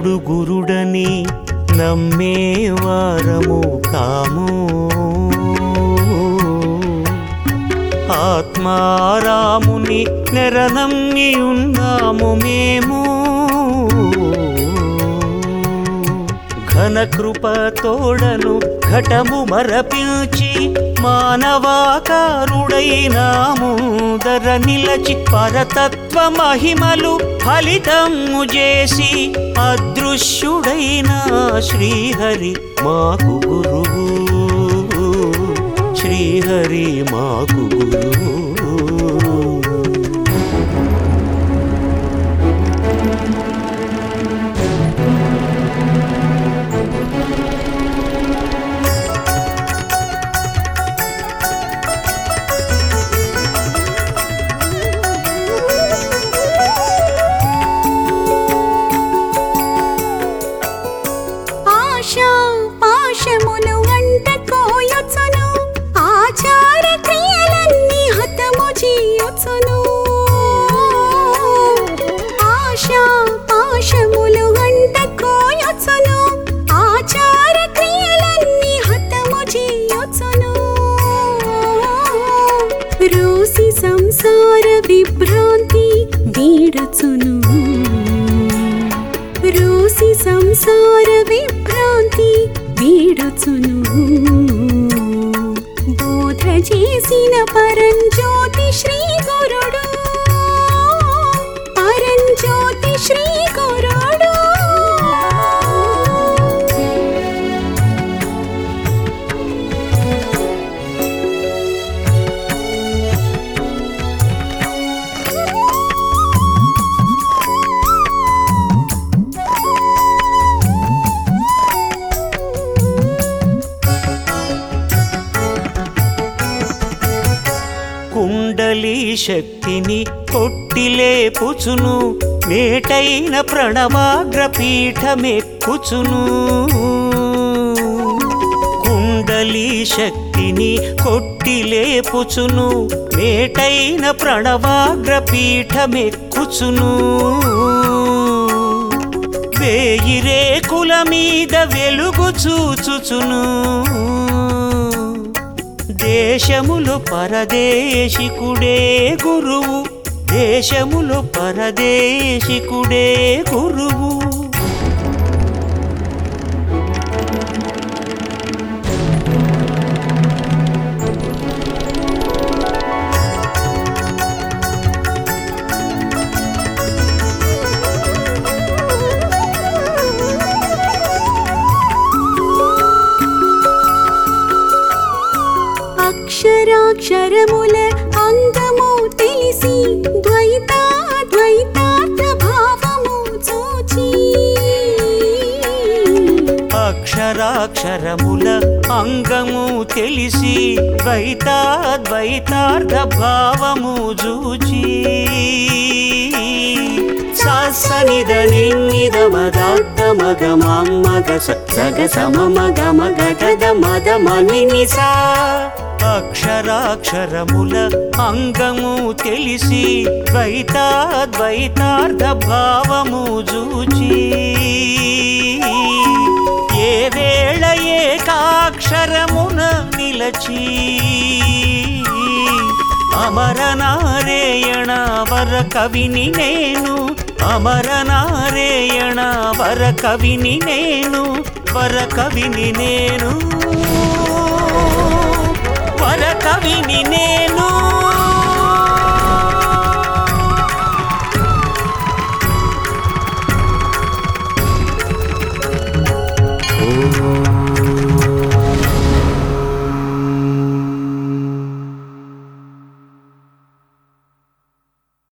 హరుడు గురుడని నమ్మేవారము కాము ఆత్మారాముని నెరనమ్మి ఉన్నాము మేము ఘన కృప తోడను ఘటము మరపిల్చి మానవాకారుడైనాము దర నిలచి పరతత్వ మహిమలు ఫలితము చేసి అదృశ్యుడైన శ్రీహరి మాకు గురువు శ్రీహరి మాకు గురువు ఆశా పాశములు వంట కోయొచ్చును ఆచార క్రియలన్నీ హతము చేయొచ్చును ఆశా పాశములు వంట కోయొచ్చును ఆచార క్రియలన్నీ హతము చేయొచ్చును రోసి సంసార విభ్రాంతి వీడచును రోసి సంసార విభ్రాంతి వీడచును బోధ చేసిన పరంజ్యోతి శ్రీ గురుడు పరంజ్యోతి శ్రీ గురుడు కుండలి శక్తిని కొట్టిలేపుచును మేటైన ప్రణవాగ్రపీఠమెక్కుచును కుండలి శక్తిని కొట్టిలేపుచును మేటైన ప్రణవాగ్రపీఠమెక్కుచును వేయి రేకుల మీద వెలుగు చూచుచును దేశములు పరదేశికుడే గురువు దేశములు పరదేశికుడే గురువు అక్షరాక్షరముల అంగము తెలిసి ద్వైతా ద్వైతార్థ భావము చూచి అక్షరాక్షరముల అంగము తెలిసి ద్వైతాద్వైతార్థ భావము జూచి సనిద నిన్నిద మదాత్త మగ మగ సగ సమ మగ మగ గద మద మని నిసా అక్షరాక్షరముల అంగము తెలిసి ద్వైతాద్వైతార్థ భావము జూచి ఏ వేళ ఏకాక్షరమున నిలచి అమరనారేయణ వర కవిని నేను అమరనారేయణ వర కవిని నేను వర కవిని నేను వర కవిని నేను